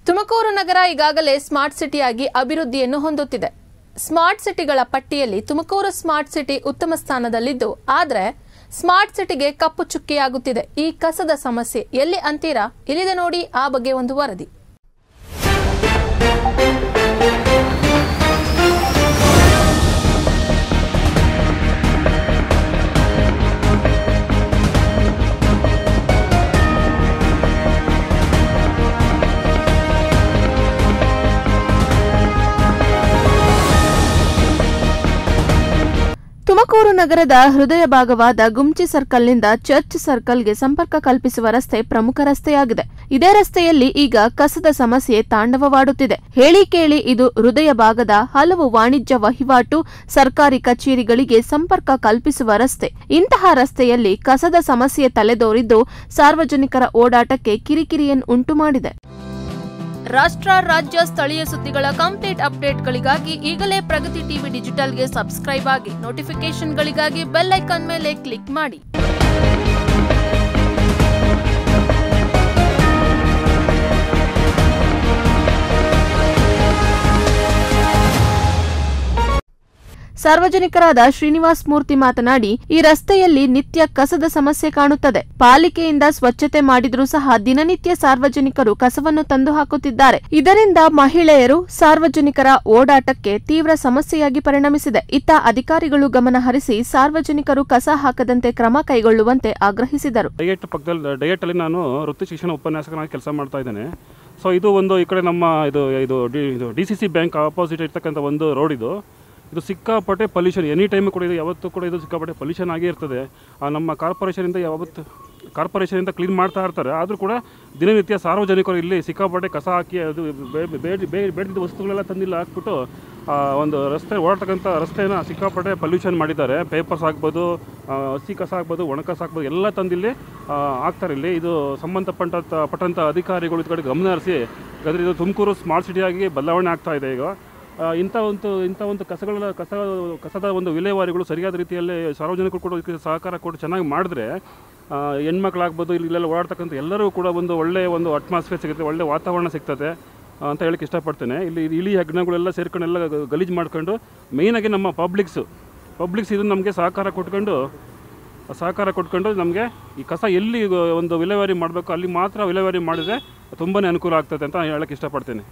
ತುಮಕೂರು ನಗರ ಈಗಾಗಲೇ ಸ್ಮಾರ್ಟ್ ಸಿಟಿಯಾಗಿ ಅಭಿವೃದ್ಧಿಯನ್ನು ಹೊಂದುತ್ತಿದೆ ಸ್ಮಾರ್ಟ್ ಸಿಟಿಗಳ ಪಟ್ಟಿಯಲ್ಲಿ ತುಮಕೂರು ಸ್ಮಾರ್ಟ್ ಸಿಟಿ ಉತ್ತಮ ಸ್ಥಾನದಲ್ಲಿದ್ದು ಆದರೆ ಸ್ಮಾರ್ಟ್ ಸಿಟಿಗೆ ಕಪ್ಪು ಚುಕ್ಕಿಯಾಗುತ್ತಿದೆ ಈ ಕಸದ ಸಮಸ್ಯೆ ಎಲ್ಲಿ ಅಂತೀರಾ ಇಲ್ಲಿದೆ ನೋಡಿ ಆ ಬಗ್ಗೆ ಒಂದು ವರದಿ ತುಮಕೂರು ನಗರದ ಹೃದಯ ಭಾಗವಾದ ಗುಮ್ಚಿ ಸರ್ಕಲ್ನಿಂದ ಚರ್ಚ್ ಸರ್ಕಲ್ಗೆ ಸಂಪರ್ಕ ಕಲ್ಪಿಸುವ ರಸ್ತೆ ಪ್ರಮುಖ ರಸ್ತೆಯಾಗಿದೆ ಇದೇ ರಸ್ತೆಯಲ್ಲಿ ಈಗ ಕಸದ ಸಮಸ್ಯೆ ತಾಂಡವವಾಡುತ್ತಿದೆ ಹೇಳಿ ಕೇಳಿ ಇದು ಹೃದಯ ಭಾಗದ ಹಲವು ವಾಣಿಜ್ಯ ವಹಿವಾಟು ಸರ್ಕಾರಿ ಕಚೇರಿಗಳಿಗೆ ಸಂಪರ್ಕ ಕಲ್ಪಿಸುವ ರಸ್ತೆ ಇಂತಹ ರಸ್ತೆಯಲ್ಲಿ ಕಸದ ಸಮಸ್ಯೆ ತಲೆದೋರಿದ್ದು ಸಾರ್ವಜನಿಕರ ಓಡಾಟಕ್ಕೆ ಕಿರಿಕಿರಿಯನ್ನು ಉಂಟು ಮಾಡಿದೆ ರಾಷ್ಟ್ರ ರಾಜ್ಯ ಸ್ಥಳೀಯ ಸುದ್ದಿಗಳ ಕಂಪ್ಲೀಟ್ ಅಪ್ಡೇಟ್ಗಳಿಗಾಗಿ ಈಗಲೇ ಪ್ರಗತಿ ಟಿವಿ ಡಿಜಿಟಲ್ಗೆ ಸಬ್ಸ್ಕ್ರೈಬ್ ಆಗಿ ನೋಟಿಫಿಕೇಶನ್ಗಳಿಗಾಗಿ ಬೆಲ್ ಐಕಾನ್ ಮೇಲೆ ಕ್ಲಿಕ್ ಮಾಡಿ ಸಾರ್ವಜನಿಕರಾದ ಶ್ರೀನಿವಾಸ್ ಮೂರ್ತಿ ಮಾತನಾಡಿ ಈ ರಸ್ತೆಯಲ್ಲಿ ನಿತ್ಯ ಕಸದ ಸಮಸ್ಯೆ ಕಾಣುತ್ತದೆ ಪಾಲಿಕೆಯಿಂದ ಸ್ವಚ್ಛತೆ ಮಾಡಿದ್ರೂ ಸಹ ದಿನನಿತ್ಯ ಸಾರ್ವಜನಿಕರು ಕಸವನ್ನು ತಂದು ಹಾಕುತ್ತಿದ್ದಾರೆ ಇದರಿಂದ ಮಹಿಳೆಯರು ಸಾರ್ವಜನಿಕರ ಓಡಾಟಕ್ಕೆ ತೀವ್ರ ಸಮಸ್ಯೆಯಾಗಿ ಪರಿಣಮಿಸಿದೆ ಇತ್ತ ಅಧಿಕಾರಿಗಳು ಗಮನ ಹರಿಸಿ ಸಾರ್ವಜನಿಕರು ಕಸ ಹಾಕದಂತೆ ಕ್ರಮ ಕೈಗೊಳ್ಳುವಂತೆ ಆಗ್ರಹಿಸಿದರು ಡಯಟ್ ಪಕ್ಕದಲ್ಲಿ ಡಯಟಲ್ಲಿ ನಾನು ವೃತ್ತಿ ಶಿಕ್ಷಣ ಉಪನ್ಯಾಸಕನಾಗಿ ಕೆಲಸ ಮಾಡ್ತಾ ಇದ್ದೇನೆ ಸೊ ಇದು ಒಂದು ಈ ಕಡೆ ನಮ್ಮ ಇದು ಇದು ಡಿ ಇದು D C C bank opposite ಇರ್ತಕ್ಕಂಥ ಒಂದು ರೋಡ್ ಇದು ಇದು ಸಿಕ್ಕಾಪಟ್ಟೆ ಪೊಲ್ಯೂಷನ್ ಎನಿ ಟೈಮು ಕೂಡ ಇದು ಯಾವತ್ತೂ ಕೂಡ ಇದು ಸಿಕ್ಕಾಪಟ್ಟೆ ಪೊಲ್ಯೂಷನ್ ಆಗೇ ಇರ್ತದೆ ಆ ನಮ್ಮ ಕಾರ್ಪೊರೇಷನಿಂದ ಯಾವತ್ತು ಕಾರ್ಪೊರೇಷನಿಂದ ಕ್ಲೀನ್ ಮಾಡ್ತಾ ಇರ್ತಾರೆ ಆದರೂ ಕೂಡ ದಿನನಿತ್ಯ ಸಾರ್ವಜನಿಕರು ಇಲ್ಲಿ ಸಿಕ್ಕಾಪಟ್ಟೆ ಕಸ ಹಾಕಿ ಅದು ಬೇ- ಬೇಡ ಬೇ- ಬೇಡದಿದ್ದ ವಸ್ತುಗಳೆಲ್ಲ ತಂದಿಲ್ಲ ಹಾಕ್ಬಿಟ್ಟು ಆ ಒಂದು ರಸ್ತೆ ಓಡಾಡ್ತಕ್ಕಂಥ ರಸ್ತೆನ ಸಿಕ್ಕಾಪಟ್ಟೆ ಪೊಲ್ಯೂಷನ್ ಮಾಡಿದ್ದಾರೆ ಪೇಪರ್ಸ್ ಆಗ್ಬೋದು ಆ, ಹಸಿ ಕಸ ಆಗ್ಬೋದು ಒಣ ಕಸ ಆಗ್ಬೋದು ಎಲ್ಲ ತಂದಿಲ್ಲಿ ಆ, ಹಾಕ್ತಾರೆ ಇಲ್ಲಿ ಇದು ಸಂಬಂಧಪಟ್ಟ ಪಟ್ಟಂಥ ಅಧಿಕಾರಿಗಳು ಇದ್ ಕಡೆ ಗಮನ ಹರಿಸಿ ಯಾಕಂದರೆ ಇದು ತುಮಕೂರು ಸ್ಮಾರ್ಟ್ ಸಿಟಿಯಾಗಿ ಬದಲಾವಣೆ ಆಗ್ತಾ ಇದೆ ಈಗ ಆ, ಇಂಥ ಒಂದು ಇಂಥ ಒಂದು ಕಸಗಳ ಕಸ ಕಸದ ಒಂದು ವಿಲೇವಾರಿಗಳು ಸರಿಯಾದ ರೀತಿಯಲ್ಲಿ ಸಾರ್ವಜನಿಕರು ಕೂಡ ಇದಕ್ಕೆ ಸಹಕಾರ ಕೊಟ್ಟು ಚೆನ್ನಾಗಿ ಮಾಡಿದ್ರೆ ಆ, ಹೆಣ್ಮಕ್ಳಾಗ್ಬೋದು ಇಲ್ಲಿ ಇಲ್ಲೆಲ್ಲ ಓಡಾಡ್ತಕ್ಕಂಥ ಎಲ್ಲರಿಗೂ ಕೂಡ ಒಂದು ಒಳ್ಳೆಯ ಒಂದು ಅಟ್ಮಾಸ್ಫಿಯರ್ ಸಿಗುತ್ತೆ ಒಳ್ಳೆಯ ವಾತಾವರಣ ಸಿಗ್ತದೆ ಆ, ಅಂತ ಹೇಳಕ್ಕೆ ಇಷ್ಟಪಡ್ತೇನೆ ಇಲ್ಲಿ ಇಲಿ ಹೆಗ್ಣಗಳೆಲ್ಲ ಸೇರ್ಕೊಂಡು ಎಲ್ಲ ಗ- ಗಲೀಜು ಮಾಡ್ಕೊಂಡು ಮೇಯ್ನಾಗಿ ನಮ್ಮ ಪಬ್ಲಿಕ್ಸು ಪಬ್ಲಿಕ್ಸ್ ಇದನ್ನು ನಮಗೆ ಸಹಕಾರ ಕೊಟ್ಕೊಂಡು ಸಹಕಾರ ಕೊಟ್ಕೊಂಡು ನಮಗೆ ಈ ಕಸ ಎಲ್ಲಿ ಒಂದು ವಿಲೇವಾರಿ ಮಾಡಬೇಕು ಅಲ್ಲಿ ಮಾತ್ರ ವಿಲೇವಾರಿ ಮಾಡಿದರೆ ತುಂಬಾ ಅನುಕೂಲ ಆಗ್ತದೆ ಅಂತ ಹೇಳಕ್ಕೆ ಇಷ್ಟಪಡ್ತೇನೆ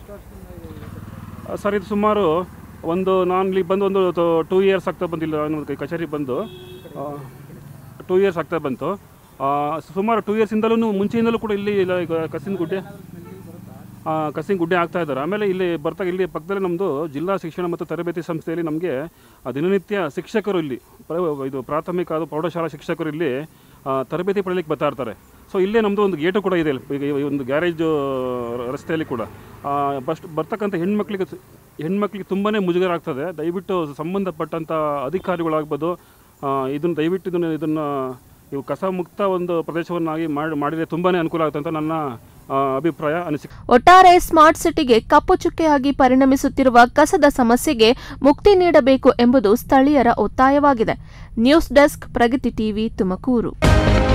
ಆ, ಸರ್ ಇದು ಸುಮಾರು ಒಂದು ನಾನು ಇಲ್ಲಿ ಬಂದು ಒಂದು ಟೂ ಇಯರ್ಸ್ ಆಗ್ತಾ ಬಂದಿಲ್ಲ ನಾನು ಕಚೇರಿ ಬಂದು ಟೂ ಇಯರ್ಸ್ ಆಗ್ತಾ ಬಂತು ಆ, ಸುಮಾರು ಟೂ ಇಯರ್ಸಿಂದಲೂ ಮುಂಚೆಯಿಂದಲೂ ಕೂಡ ಇಲ್ಲಿ ಇಲ್ಲ ಈಗ ಕಸಿನ ಗುಡ್ಡೆ ಆ, ಕಸಿನ ಗುಡ್ಡೆ ಆಗ್ತಾ ಇದ್ದಾರೆ ಆಮೇಲೆ ಇಲ್ಲಿ ಬರ್ತಾ ಇಲ್ಲಿ ಪಕ್ಕದಲ್ಲಿ ನಮ್ಮದು ಜಿಲ್ಲಾ ಶಿಕ್ಷಣ ಮತ್ತು ತರಬೇತಿ ಸಂಸ್ಥೆಯಲ್ಲಿ ನಮಗೆ ದಿನನಿತ್ಯ ಶಿಕ್ಷಕರು ಇಲ್ಲಿ ಪ್ರ- ಇದು ಪ್ರಾಥಮಿಕ ಅದು ಪ್ರೌಢಶಾಲಾ ಶಿಕ್ಷಕರು ಇಲ್ಲಿ ಆ, ತರಬೇತಿ ಪಡೀಲಿಕ್ಕೆ ಬರ್ತಾ ಇರ್ತಾರೆ ಸೊ ಇಲ್ಲೇ ನಮ್ಮದು ಒಂದು ಗೇಟು ಕೂಡ ಇದೆ ಇಲ್ಲಿ. ಈಗ ಈ ಒಂದು ಗ್ಯಾರೇಜು ರಸ್ತೆಯಲ್ಲಿ ಕೂಡ ಆ, ಬಸ್ಟ್ ಬರ್ತಕ್ಕಂಥ ಹೆಣ್ಮಕ್ಳಿಗೆ ಹೆಣ್ಮಕ್ಳಿಗೆ ತುಂಬಾ ಮುಜುಗರ ಆಗ್ತದೆ ದಯವಿಟ್ಟು ಸಂಬಂಧಪಟ್ಟಂಥ ಅಧಿಕಾರಿಗಳಾಗ್ಬೋದು ಆ, ಇದನ್ನು ದಯವಿಟ್ಟು ಇದನ್ನು ಇದನ್ನು ಇವು ಕಸ ಮುಕ್ತ ಒಂದು ಪ್ರದೇಶವನ್ನಾಗಿ ಮಾಡಿ ಮಾಡಿದರೆ ತುಂಬಾ ಅನುಕೂಲ ಆಗುತ್ತೆ ಅಂತ ನನ್ನ ಆ, ಅಭಿಪ್ರಾಯ ಅನಿಸಿಕೆ ಒಟ್ಟಾರೆ ಸ್ಮಾರ್ಟ್ ಸಿಟಿಗೆ ಕಪ್ಪು ಚುಕ್ಕೆಯಾಗಿ ಪರಿಣಮಿಸುತ್ತಿರುವ ಕಸದ ಸಮಸ್ಯೆಗೆ ಮುಕ್ತಿ ನೀಡಬೇಕು ಎಂಬುದು ಸ್ಥಳೀಯರ ಒತ್ತಾಯವಾಗಿದೆ news desk Pragati TV Tumakuru